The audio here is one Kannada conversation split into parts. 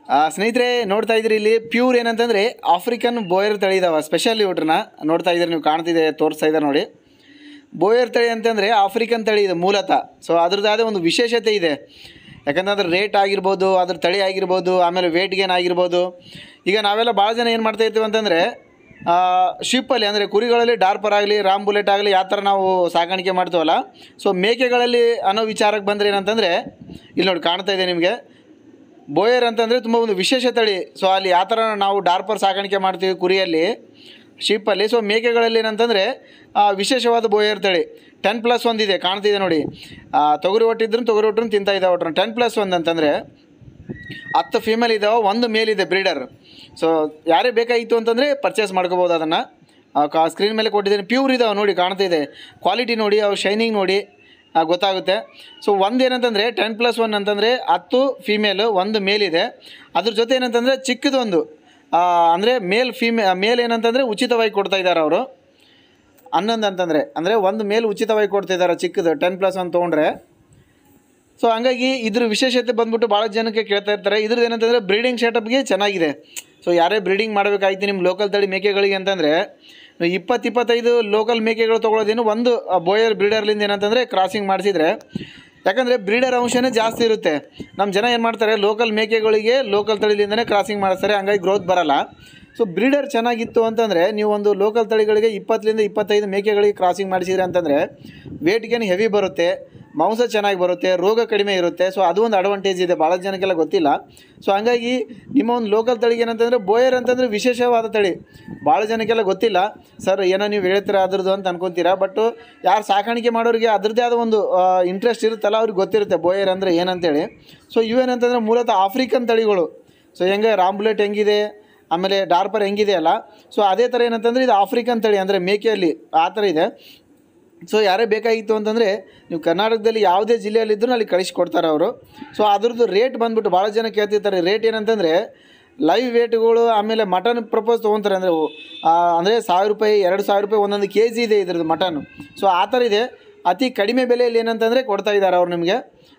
ಆ, ಸ್ನೇಹಿತರೆ ನೋಡ್ತಾ ಇದ್ರಿ ಇಲ್ಲಿ ಪ್ಯೂರ್ ಏನಂತಂದರೆ ಆಫ್ರಿಕನ್ ಬೋಯರ್ ತಳಿ ಇದಾವೆ ಸ್ಪೆಷಲ್ ಇವ್ರನ್ನ ನೋಡ್ತಾ ಇದ್ದೀರಿ ನೀವು ಕಾಣ್ತಿದೆ ತೋರಿಸ್ತಾ ಇದ್ದಾರೆ ನೋಡಿ ಬೋಯರ್ ತಳಿ ಅಂತಂದರೆ ಆಫ್ರಿಕನ್ ತಳಿ ಇದೆ ಮೂಲತಃ ಸೊ ಅದ್ರದ್ದಾದ ಒಂದು ವಿಶೇಷತೆ ಇದೆ ಯಾಕಂದ್ರೆ ಅದ್ರ ರೇಟ್ ಆಗಿರ್ಬೋದು ಅದ್ರ ತಳಿ ಆಗಿರ್ಬೋದು ಆಮೇಲೆ ವೇಟ್ ಗೇನ್ ಆಗಿರ್ಬೋದು ಈಗ ನಾವೆಲ್ಲ ಭಾಳ ಜನ ಏನು ಮಾಡ್ತಾ ಇರ್ತೀವಿ ಅಂತಂದರೆ ಶಿಪ್ಪಲ್ಲಿ ಅಂದರೆ ಕುರಿಗಳಲ್ಲಿ ಡಾರ್ಪರ್ ಆಗಲಿ ರಾಮ್ ಬುಲೆಟ್ ಆಗಲಿ ಯಾವ ಥರ ನಾವು ಸಾಕಾಣಿಕೆ ಮಾಡ್ತೀವಲ್ಲ ಸೊ ಮೇಕೆಗಳಲ್ಲಿ ಅನ್ನೋ ವಿಚಾರಕ್ಕೆ ಬಂದರೆ ಏನಂತಂದರೆ ಇಲ್ಲಿ ನೋಡಿ ಕಾಣ್ತಾ ಇದೆ ನಿಮಗೆ ಬೋಯರ್ ಅಂತಂದರೆ ತುಂಬ ಒಂದು ವಿಶೇಷ ತಳಿ ಸೊ ಅಲ್ಲಿ ಯಾವ ಥರ ನಾವು ಡಾರ್ಪರ್ ಸಾಕಾಣಿಕೆ ಮಾಡ್ತೀವಿ ಕುರಿಯಲ್ಲಿ ಶೀಪಲ್ಲಿ ಸೊ ಮೇಕೆಗಳಲ್ಲಿ ಏನಂತಂದರೆ ಆ, ವಿಶೇಷವಾದ ಬೋಯರ್ ತಳಿ ಟೆನ್ ಪ್ಲಸ್ ಒಂದಿದೆ ಕಾಣ್ತಿದೆ ನೋಡಿ ಆ, ತೊಗರಿ ಒಟ್ಟಿದ್ರು ತೊಗರಿ ಒಟ್ಟರು ತಿಂತಾ ಇದ್ದಾವೆ ಒಟ್ರು ಟೆನ್ ಪ್ಲಸ್ ಒಂದು ಅಂತಂದರೆ ಹತ್ತು ಫೀಮೇಲ್ ಇದ್ದಾವೆ ಒಂದು ಮೇಲ್ ಇದೆ ಬ್ರೀಡರ್ ಸೊ ಯಾರೇ ಬೇಕಾಗಿತ್ತು ಅಂತಂದರೆ ಪರ್ಚೇಸ್ ಮಾಡ್ಕೋಬೋದು ಅದನ್ನು ಸ್ಕ್ರೀನ್ ಮೇಲೆ ಕೊಟ್ಟಿದ್ದೀನಿ ಪ್ಯೂರ್ ಇದಾವೆ ನೋಡಿ ಕಾಣ್ತಾ ಇದೆ ಕ್ವಾಲಿಟಿ ನೋಡಿ ಅವು ಶೈನಿಂಗ್ ನೋಡಿ ಆ, ಗೊತ್ತಾಗುತ್ತೆ ಸೊ ಒಂದು ಏನಂತಂದರೆ ಟೆನ್ ಪ್ಲಸ್ ಒನ್ ಅಂತಂದರೆ ಹತ್ತು ಫೀಮೇಲು ಒಂದು ಮೇಲ್ ಇದೆ ಅದ್ರ ಜೊತೆ ಏನಂತಂದರೆ ಚಿಕ್ಕದೊಂದು ಅಂದರೆ ಮೇಲ್ ಫೀಮೇ ಮೇಲ್ ಏನಂತಂದರೆ ಉಚಿತವಾಗಿ ಕೊಡ್ತಾ ಇದ್ದಾರೆ ಅವರು ಹನ್ನೊಂದು ಅಂತಂದರೆ ಅಂದರೆ ಒಂದು ಮೇಲ್ ಉಚಿತವಾಗಿ ಕೊಡ್ತಾ ಇದ್ದಾರೆ ಚಿಕ್ಕದು ಟೆನ್ ಪ್ಲಸ್ ಒನ್ ತೊಗೊಂಡ್ರೆ ಸೊ ಹಂಗಾಗಿ ಇದ್ರ ವಿಶೇಷತೆ ಬಂದ್ಬಿಟ್ಟು ಭಾಳ ಜನಕ್ಕೆ ಕೇಳ್ತಾ ಇರ್ತಾರೆ ಇದ್ರದ್ದು ಏನಂತಂದರೆ ಬ್ರೀಡಿಂಗ್ ಸೆಟಪ್ಗೆ ಚೆನ್ನಾಗಿದೆ ಸೊ ಯಾರೇ ಬ್ರೀಡಿಂಗ್ ಮಾಡಬೇಕಾಯ್ತು ನಿಮ್ಮ ಲೋಕಲ್ ತಳಿ ಮೇಕೆಗಳಿಗೆ ಅಂತಂದರೆ ಇಪ್ಪತ್ತು ಇಪ್ಪತ್ತೈದು ಲೋಕಲ್ ಮೇಕೆಗಳು ತೊಗೊಳೋದೇನು ಒಂದು ಬೋಯರ್ ಬ್ರೀಡರ್ಲಿಂದ ಏನಂತಂದರೆ ಕ್ರಾಸಿಂಗ್ ಮಾಡಿಸಿದ್ರೆ ಯಾಕಂದರೆ ಬ್ರೀಡರ್ ಅಂಶನೇ ಜಾಸ್ತಿ ಇರುತ್ತೆ ನಮ್ಮ ಜನ ಏನು ಮಾಡ್ತಾರೆ ಲೋಕಲ್ ಮೇಕೆಗಳಿಗೆ ಲೋಕಲ್ ತಳಿಲಿಂದನೇ ಕ್ರಾಸಿಂಗ್ ಮಾಡಿಸ್ತಾರೆ ಹಂಗಾಗಿ ಗ್ರೋತ್ ಬರಲ್ಲ ಸೊ ಬ್ರೀಡರ್ ಚೆನ್ನಾಗಿತ್ತು ಅಂತಂದರೆ ನೀವು ಒಂದು ಲೋಕಲ್ ತಳಿಗಳಿಗೆ ಇಪ್ಪತ್ತರಿಂದ ಇಪ್ಪತ್ತೈದು ಮೇಕೆಗಳಿಗೆ ಕ್ರಾಸಿಂಗ್ ಮಾಡಿಸಿದ್ರೆ ಅಂತಂದರೆ ವೇಟ್ ಗೇನ್ ಹೆವಿ ಬರುತ್ತೆ ಮಾಂಸ ಚೆನ್ನಾಗಿ ಬರುತ್ತೆ ರೋಗ ಕಡಿಮೆ ಇರುತ್ತೆ ಸೊ ಅದು ಒಂದು ಅಡ್ವಾಂಟೇಜ್ ಇದೆ ಭಾಳ ಜನಕ್ಕೆಲ್ಲ ಗೊತ್ತಿಲ್ಲ ಸೊ ಹಂಗಾಗಿ ನಿಮ್ಮ ಒಂದು ಲೋಕಲ್ ತಳಿಗೆ ಏನಂತಂದರೆ ಬೋಯರ್ ಅಂತಂದರೆ ವಿಶೇಷವಾದ ತಳಿ ಭಾಳ ಜನಕ್ಕೆಲ್ಲ ಗೊತ್ತಿಲ್ಲ ಸರ್ ಏನೋ ನೀವು ಹೇಳ್ತೀರಾ ಅದ್ರದ್ದು ಅಂತ ಅನ್ಕೊತೀರಾ ಬಟ್ ಯಾರು ಸಾಕಾಣಿಕೆ ಮಾಡೋರಿಗೆ ಅದ್ರದ್ದೇ ಆದ ಒಂದು ಇಂಟ್ರೆಸ್ಟ್ ಇರುತ್ತಲ್ಲ ಅವ್ರಿಗೆ ಗೊತ್ತಿರುತ್ತೆ ಬೋಯರ್ ಅಂದರೆ ಏನಂತೇಳಿ ಸೊ ಇವೇನಂತಂದರೆ ಮೂಲತಃ ಆಫ್ರಿಕನ್ ತಳಿಗಳು ಸೊ ಹೆಂಗೆ ರಾಂಬುಲೆಟ್ ಹೆಂಗಿದೆ ಆಮೇಲೆ ಡಾರ್ಪರ್ ಹೆಂಗಿದೆ ಅಲ್ಲ ಸೊ ಅದೇ ಥರ ಏನಂತಂದರೆ ಇದು ಆಫ್ರಿಕನ್ ತಳಿ ಅಂದರೆ ಮೇಕೆಯಲ್ಲಿ ಆ ಥರ ಇದೆ ಸೊ ಯಾರೇ ಬೇಕಾಗಿತ್ತು ಅಂತಂದರೆ ನೀವು ಕರ್ನಾಟಕದಲ್ಲಿ ಯಾವುದೇ ಜಿಲ್ಲೆಯಲ್ಲಿದ್ದರೂ ಅಲ್ಲಿ ಕಳಿಸ್ಕೊಡ್ತಾರೆ ಅವರು ಸೊ ಅದ್ರದ್ದು ರೇಟ್ ಬಂದ್ಬಿಟ್ಟು ಭಾಳ ಜನ ಕೇಳ್ತಿರ್ತಾರೆ ರೇಟ್ ಏನಂತಂದರೆ ಲೈವ್ ವೇಟ್ಗಳು ಆಮೇಲೆ ಮಟನ್ ಪ್ರಪೋಸ್ ತೊಗೊತಾರೆ ಅಂದರೆ ಅಂದರೆ ಸಾವಿರ ರೂಪಾಯಿ ಎರಡು ಸಾವಿರ ರೂಪಾಯಿ ಒಂದೊಂದು ಕೆ ಜಿ ಇದೆ ಇದ್ರದ್ದು ಮಟನ್ ಸೊ ಆ ಥರ ಇದೆ ಅತಿ ಕಡಿಮೆ ಬೆಲೆಯಲ್ಲಿ ಏನಂತಂದರೆ ಕೊಡ್ತಾ ಇದ್ದಾರೆ ಅವ್ರು ನಿಮಗೆ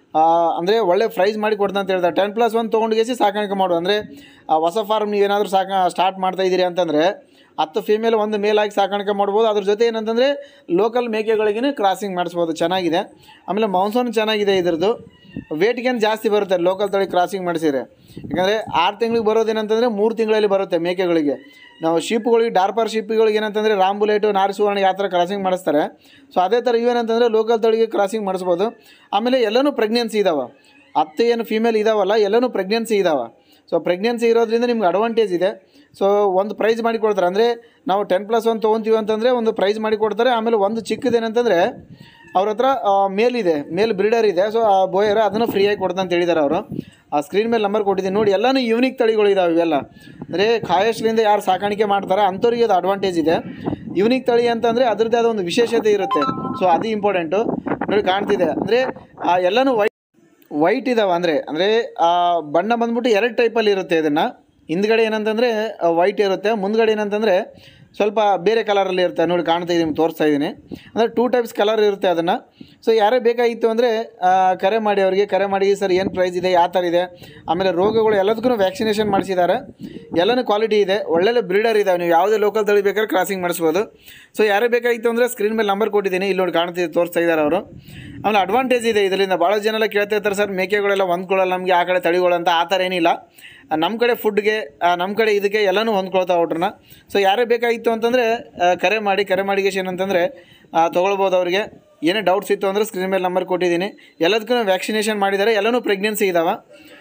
ಅಂದರೆ ಒಳ್ಳೆ ಪ್ರೈಸ್ ಮಾಡಿ ಕೊಡ್ತಾ ಅಂತ ಹೇಳ್ತಾರೆ ಟೆನ್ ಪ್ಲಸ್ ಒನ್ ತೊಗೊಂಡು ಗೆಸಿ ಸಾಕಾಣಿಕೆ ಮಾಡು ಅಂದರೆ ಹೊಸ ಫಾರ್ಮ್ ನೀವೇನಾದರೂ ಸಾಕ ಸ್ಟಾರ್ಟ್ ಮಾಡ್ತಾ ಇದ್ದೀರಿ ಅಂತಂದರೆ ಹತ್ತು ಫೀಮೇಲ್ ಒಂದು ಮೇಲ್ ಆಗಿ ಸಾಕಾಣಿಕೆ ಮಾಡ್ಬೋದು ಅದ್ರ ಜೊತೆ ಏನಂತಂದರೆ ಲೋಕಲ್ ಮೇಕೆಗಳಿಗೂ ಕ್ರಾಸಿಂಗ್ ಮಾಡಿಸ್ಬೋದು ಚೆನ್ನಾಗಿದೆ ಆಮೇಲೆ ಮಾಂಸನೂ ಚೆನ್ನಾಗಿದೆ ಇದ್ರದ್ದು ವೇಟ್ಗೇನು ಜಾಸ್ತಿ ಬರುತ್ತೆ ಲೋಕಲ್ ತಳಿ ಕ್ರಾಸಿಂಗ್ ಮಾಡಿಸಿದ್ರೆ ಯಾಕಂದರೆ ಆರು ತಿಂಗಳಿಗೆ ಬರೋದೇನಂತಂದರೆ ಮೂರು ತಿಂಗಳಲ್ಲಿ ಬರುತ್ತೆ ಮೇಕೆಗಳಿಗೆ ನಾವು ಶೀಪ್ಗಳಿಗೆ ಡಾರ್ಪರ್ ಶೀಪ್ಗಳಿಗೆ ಏನಂತಂದರೆ ರಾಂಬುಲೇಟು ನಾರಿಸುವರ್ಣ ಯಾವ ಥರ ಕ್ರಾಸಿಂಗ್ ಮಾಡಿಸ್ತಾರೆ ಸೊ ಅದೇ ಥರ ಇವೇನಂತಂದರೆ ಲೋಕಲ್ ತಳಿಗೆ ಕ್ರಾಸಿಂಗ್ ಮಾಡಿಸ್ಬೋದು ಆಮೇಲೆ ಎಲ್ಲನೂ ಪ್ರೆಗ್ನೆನ್ಸಿ ಇದಾವೆ ಹತ್ತು ಏನು ಫೀಮೇಲ್ ಇದಾವಲ್ಲ ಎಲ್ಲನೂ ಪ್ರೆಗ್ನೆನ್ಸಿ ಇದಾವೆ ಸೊ ಪ್ರೆಗ್ನೆನ್ಸಿ ಇರೋದ್ರಿಂದ ನಿಮ್ಗೆ ಅಡ್ವಾಂಟೇಜ್ ಇದೆ ಸೊ ಒಂದು ಪ್ರೈಸ್ ಮಾಡಿ ಕೊಡ್ತಾರೆ ಅಂದರೆ ನಾವು ಟೆನ್ ಪ್ಲಸ್ ಒನ್ ತೊಗೊತೀವಿ ಅಂತಂದರೆ ಒಂದು ಪ್ರೈಸ್ ಮಾಡಿ ಕೊಡ್ತಾರೆ ಆಮೇಲೆ ಒಂದು ಚಿಕ್ಕದೇನಂತಂದರೆ ಅವ್ರ ಹತ್ರ ಮೇಲ್ ಇದೆ ಮೇಲ್ ಬ್ರೀಡರ್ ಇದೆ ಸೊ ಆ ಬೋಯರ್ ಅದನ್ನು ಫ್ರೀಯಾಗಿ ಕೊಡ್ತಾ ಅಂತ ಹೇಳಿದ್ದಾರೆ ಅವರು ಆ ಸ್ಕ್ರೀನ್ ಮೇಲೆ ನಂಬರ್ ಕೊಟ್ಟಿದ್ದೀನಿ ನೋಡಿ ಎಲ್ಲನೂ ಯೂನಿಕ್ ತಳಿಗಳು ಇದಾವೆ ಇವೆಲ್ಲ ಅಂದರೆ ಕಾಯಶ್ಲಿಂದ ಯಾರು ಸಾಕಾಣಿಕೆ ಮಾಡ್ತಾರೆ ಅಂಥವ್ರಿಗೆ ಅದು ಅಡ್ವಾಂಟೇಜ್ ಇದೆ ಯೂನಿಕ್ ತಳಿ ಅಂತಂದರೆ ಅದರದ್ದೇ ಆದ ಒಂದು ವಿಶೇಷತೆ ಇರುತ್ತೆ ಸೊ ಅದು ಇಂಪಾರ್ಟೆಂಟು ನೋಡಿ ಕಾಣ್ತಿದೆ ಅಂದರೆ ಎಲ್ಲನೂ ವೈಟ್ ವೈಟ್ ಇದಾವೆ ಅಂದರೆ ಅಂದರೆ ಬಣ್ಣ ಬಂದ್ಬಿಟ್ಟು ಎರಡು ಟೈಪಲ್ಲಿ ಇರುತ್ತೆ ಇದನ್ನು ಹಿಂದ್ಗಡೆ ಏನಂತಂದರೆ ವೈಟ್ ಇರುತ್ತೆ ಮುಂದ್ಗಡೆ ಏನಂತಂದರೆ ಸ್ವಲ್ಪ ಬೇರೆ ಕಲರಲ್ಲಿ ಇರುತ್ತೆ ನೋಡಿ ಕಾಣ್ತಾ ಇದ್ದೀನಿ ತೋರಿಸ್ತಾ ಇದ್ದೀನಿ ಅಂದರೆ ಟೂ ಟೈಪ್ಸ್ ಕಲರ್ ಇರುತ್ತೆ ಅದನ್ನು ಸೊ ಯಾರೇ ಬೇಕಾಗಿತ್ತು ಅಂದರೆ ಕರೆ ಮಾಡಿ ಅವರಿಗೆ ಕರೆ ಮಾಡಿ ಸರ್ ಏನು ಪ್ರೈಸ್ ಇದೆ ಯಾವ ಥರ ಇದೆ ಆಮೇಲೆ ರೋಗಗಳು ಎಲ್ಲದಕ್ಕೂ ವ್ಯಾಕ್ಸಿನೇಷನ್ ಮಾಡಿಸಿದ್ದಾರೆ ಎಲ್ಲನೂ ಕ್ವಾಲಿಟಿ ಇದೆ ಒಳ್ಳೊಳ್ಳೆ ಬ್ರೀಡರ್ ಇದಾವೆ ನೀವು ಯಾವುದೇ ಲೋಕಲ್ ತಳಿ ಬೇಕಾದ್ರೆ ಕ್ರಾಸಿಂಗ್ ಮಾಡಿಸ್ಬೋದು ಸೊ ಯಾರೇ ಬೇಕಾಗಿತ್ತು ಅಂದರೆ ಸ್ಕ್ರೀನ್ ಮೇಲೆ ನಂಬರ್ ಕೊಟ್ಟಿದ್ದೀನಿ ಇಲ್ಲಿ ನೋಡಿ ಕಾಣ್ತಿದೆ ತೋರಿಸ್ತಾ ಇದ್ದಾರೆ ಅವರು ಆಮೇಲೆ ಅಡ್ವಾಂಟೇಜ್ ಇದೆ ಇದರಿಂದ ಭಾಳ ಜನ ಎಲ್ಲ ಕೇಳ್ತಾ ಇರ್ತಾರೆ ಸರ್ ಮೇಕೆಗಳೆಲ್ಲ ಹೊಂದ್ಕೊಳ್ಳಲ್ಲ ನಮಗೆ ಆ ಕಡೆ ತಳಿಗಳು ಅಂತ ಆ ಥರ ಏನಿಲ್ಲ ನಮ್ಮ ಕಡೆ ಫುಡ್ಗೆ ನಮ್ಮ ಕಡೆ ಇದಕ್ಕೆ ಎಲ್ಲನೂ ಹೊಂದ್ಕೊಳ್ತಾವೆ ಅವ್ರನ್ನ ಸೊ ಯಾರೇ ಬೇಕಾಗಿತ್ತು ಅಂತಂದರೆ ಕರೆ ಮಾಡಿ ಕರೆ ಮಾಡಿಗೇಶ್ ಏನಂತಂದರೆ ತೊಗೊಳ್ಬೋದು ಅವ್ರಿಗೆ ಏನೇ ಡೌಟ್ಸ್ ಇತ್ತು ಅಂದರೆ ಸ್ಕ್ರೀನ್ ಮೇಲೆ ನಂಬರ್ ಕೊಟ್ಟಿದ್ದೀನಿ ಎಲ್ಲದಕ್ಕೂ ವ್ಯಾಕ್ಸಿನೇಷನ್ ಮಾಡಿದ್ದಾರೆ ಎಲ್ಲನೂ ಪ್ರೆಗ್ನೆನ್ಸಿ ಇದ್ದಾವೆ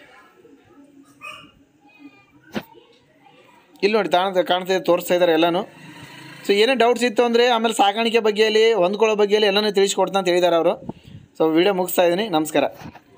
ಇಲ್ಲಿ ನೋಡಿ ಕಾಣ್ತಾ ಕಾಣ್ತಾ ತೋರಿಸ್ತಾ ಇದ್ದಾರೆ ಎಲ್ಲನೂ ಸೊ ಏನೇ ಡೌಟ್ಸ್ ಇತ್ತು ಅಂದರೆ ಆಮೇಲೆ ಸಾಕಾಣಿಕೆ ಬಗ್ಗೆಯಲ್ಲಿ ಹೊಂದ್ಕೊಳ್ಳೋ ಬಗ್ಗೆಯಲ್ಲಿ ಎಲ್ಲನೂ ತಿಳಿಸ್ಕೊಡ್ತಾ ಅಂತ ಹೇಳಿದ್ದಾರೆ ಅವರು ಸೊ ವಿಡಿಯೋ ಮುಗಿಸ್ತಾ ಇದ್ದೀನಿ ನಮಸ್ಕಾರ